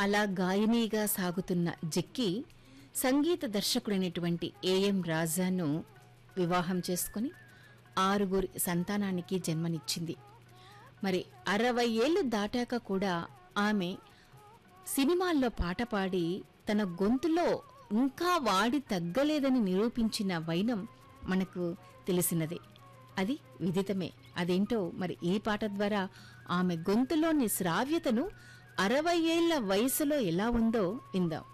అలా గాయనీగా సాగుతున్న జిక్కి సంగీత దర్శకుడైనటువంటి ఏఎం రాజాను వివాహం చేసుకుని ఆరుగురి సంతానానికి జన్మనిచ్చింది మరి అరవై ఏళ్లు దాటాక కూడా ఆమె సినిమాల్లో పాట పాడి తన గొంతులో ఇంకా వాడి తగ్గలేదని నిరూపించిన వైనం మనకు తెలిసినదే అది విదితమే అదేంటో మరి ఈ పాట ద్వారా ఆమె గొంతులోని శ్రావ్యతను అరవై ఏళ్ల వయసులో ఎలా ఉందో విందాం